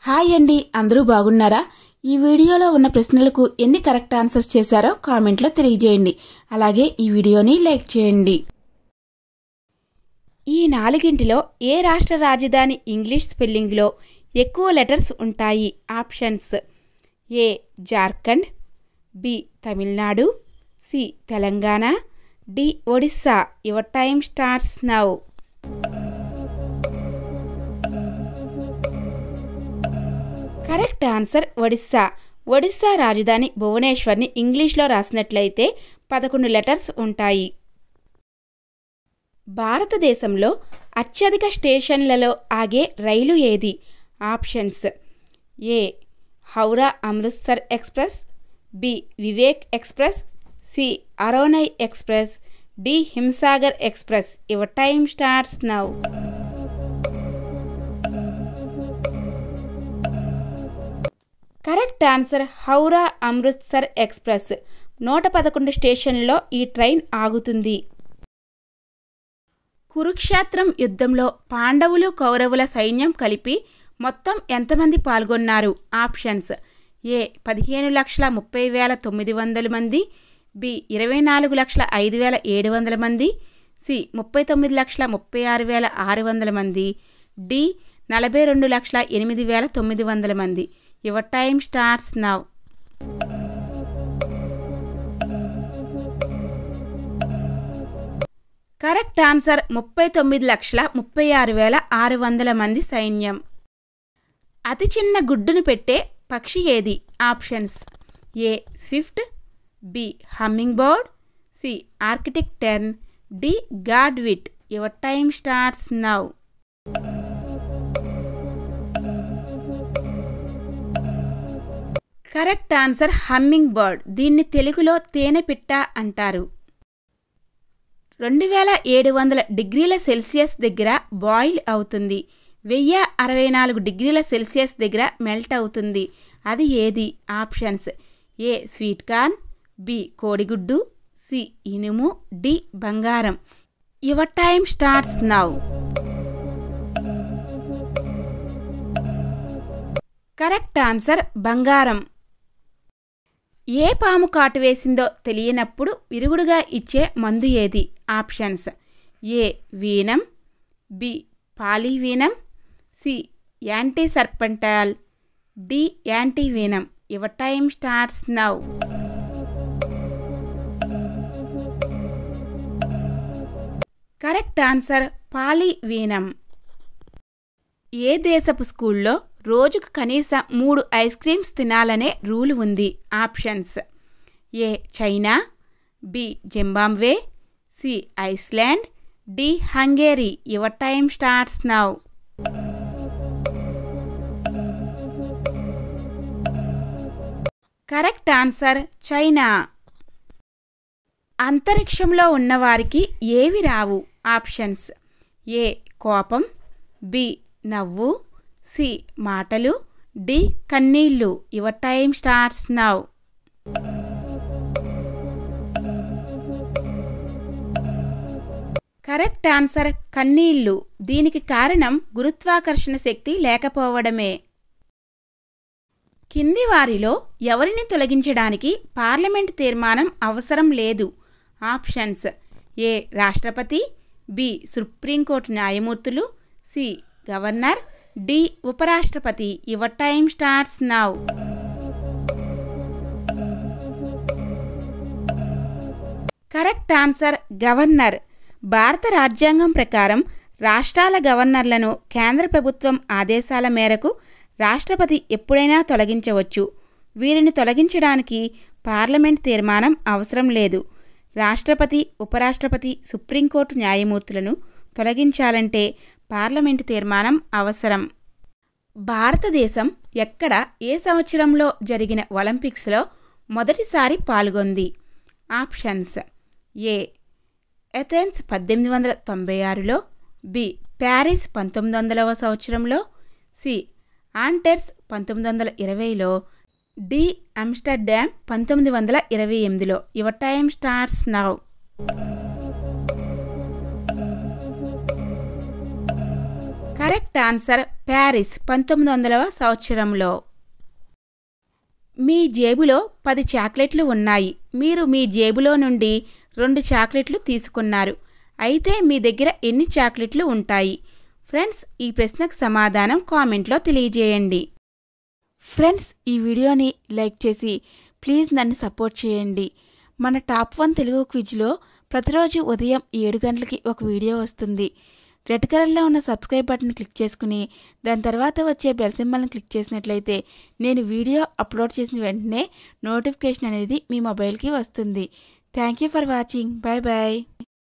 hi అండి అందరూ బాగున్నారా ఈ వీడియోలో ఉన్న ప్రశ్నలకు ఎన్ని కరెక్ట్ ఆన్సర్స్ చేశారో కామెంట్లో తెలియజేయండి అలాగే ఈ వీడియోని లైక్ చేయండి ఈ నాలుగింటిలో ఏ రాష్ట్ర రాజధాని ఇంగ్లీష్ స్పెల్లింగ్లో ఎక్కువ లెటర్స్ ఉంటాయి options A Jharkhand B Tamil Nadu C Telangana D Odisha your time starts now correct answer Odisha Odisha రాజధాని భువనేశ్వర్ని ఇంగ్లీష్లో రాసినట్లయితే పదకొండు లెటర్స్ ఉంటాయి భారతదేశంలో అత్యధిక స్టేషన్లలో ఆగే రైలు ఏది options A Howrah Amritsar express B Vivek express C Aronai express D Himsagar express your time starts now correct answer Howrah Amritsar express నూట పదకొండు స్టేషన్లో ఈ ట్రైన్ ఆగుతుంది కురుక్షేత్రం యుద్ధంలో పాండవులు కౌరవుల సైన్యం కలిపి మొత్తం ఎంతమంది పాల్గొన్నారు ఆప్షన్స్ ఏ పదిహేను లక్షల ముప్పై వేల తొమ్మిది వందల మంది బి ఇరవై నాలుగు లక్షల ఐదు వేల ఏడు వందల మంది సి ముప్పై తొమ్మిది లక్షల ముప్పై ఆరు వేల ఆరు వందల మంది డి నలభై రెండు లక్షల ఎనిమిది వేల తొమ్మిది వందల మంది your time starts now correct answer ముప్పై తొమ్మిది లక్షల ముప్పై ఆరు వేల ఆరు వందల మంది సైన్యం అతి చిన్న గుడ్డును పెట్టే పక్షి ఏది options A swift B hummingbird C arctic tern D godwit your time starts now correct answer hummingbird దీన్ని తెలుగులో తేనె పిట్ట అంటారు రెండు వేల ఏడు వందల డిగ్రీల సెల్సియస్ దగ్గర బాయిల్ అవుతుంది వెయ్యి అరవై నాలుగు డిగ్రీల సెల్సియస్ దగ్గర మెల్ట్ అవుతుంది అది ఏది options A sweet corn B కోడిగుడ్డు సి ఇనుము డి బంగారం your time starts now correct answer బంగారం ఏ పాము కాటు వేసిందో తెలియనప్పుడు విరుగుడుగా ఇచ్చే మందు ఏది options A venom B polyvenom C anti serpental D anti venom your time starts now correct answer polyvenom ఏ దేశపు స్కూల్లో రోజుకు కనీసం మూడు ఐస్ క్రీమ్స్ తినాలనే రూల్ ఉంది options A China B Zimbabwe C Iceland D Hungary your time starts now correct answer China అంతరిక్షంలో ఉన్నవారికి ఏవి రావు ఆప్షన్స్ ఏ కోపం బి నవ్వు సి మాటలు డి కన్నీళ్ళు your time starts now correct answer కన్నీళ్ళు దీనికి కారణం గురుత్వాకర్షణ శక్తి లేకపోవడమే కింది వారిలో ఎవరిని తొలగించడానికి పార్లమెంట్ తీర్మానం అవసరం లేదు ఆప్షన్స్ ఏ రాష్ట్రపతి బి సుప్రీంకోర్టు న్యాయమూర్తులు సి గవర్నర్ డి ఉపరాష్ట్రపతి your time starts now correct answer governor భారత రాజ్యాంగం ప్రకారం రాష్ట్రాల గవర్నర్లను కేంద్ర ప్రభుత్వం ఆదేశాల మేరకు రాష్ట్రపతి ఎప్పుడైనా తొలగించవచ్చు వీరిని తొలగించడానికి పార్లమెంట్ తీర్మానం అవసరం లేదు రాష్ట్రపతి ఉపరాష్ట్రపతి సుప్రీంకోర్టు న్యాయమూర్తులను తొలగించాలంటే పార్లమెంటు తీర్మానం అవసరం భారతదేశం ఎక్కడ ఏ సంవత్సరంలో జరిగిన ఒలింపిక్స్లో మొదటిసారి పాల్గొంది ఆప్షన్స్ ఏ ఎథెన్స్ పద్దెనిమిది వందల తొంభై ఆరులో బి ప్యారిస్ పంతొమ్మిది వందలవ సంవత్సరంలో సి ఆంటెర్స్ పంతొమ్మిది వందల ఇరవైలో డి ఆమ్స్టర్డామ్ పంతొమ్మిది వందల ఇరవై ఎనిమిదిలో your time starts now correct answer Paris పంతొమ్మిది వందలవ సంవత్సరంలో మీ జేబులో పది చాక్లెట్లు ఉన్నాయి మీరు మీ జేబులో నుండి రెండు చాక్లెట్లు తీసుకున్నారు అయితే మీ దగ్గర ఎన్ని చాక్లెట్లు ఉంటాయి ఫ్రెండ్స్ ఈ ప్రశ్నకు సమాధానం కామెంట్లో తెలియజేయండి ఫ్రెండ్స్ ఈ వీడియోని లైక్ చేసి ప్లీజ్ నన్ను సపోర్ట్ చేయండి మన టాప్ వన్ తెలుగు క్విజ్లో ప్రతిరోజు ఉదయం ఏడు గంటలకి ఒక వీడియో వస్తుంది రెడ్ కలర్లో ఉన్న సబ్స్క్రైబ్ బటన్ క్లిక్ చేసుకుని దాని తర్వాత వచ్చే బెల్ సింబల్ని క్లిక్ చేసినట్లయితే నేను వీడియో అప్లోడ్ చేసిన వెంటనే నోటిఫికేషన్ అనేది మీ మొబైల్కి వస్తుంది thank you for watching bye bye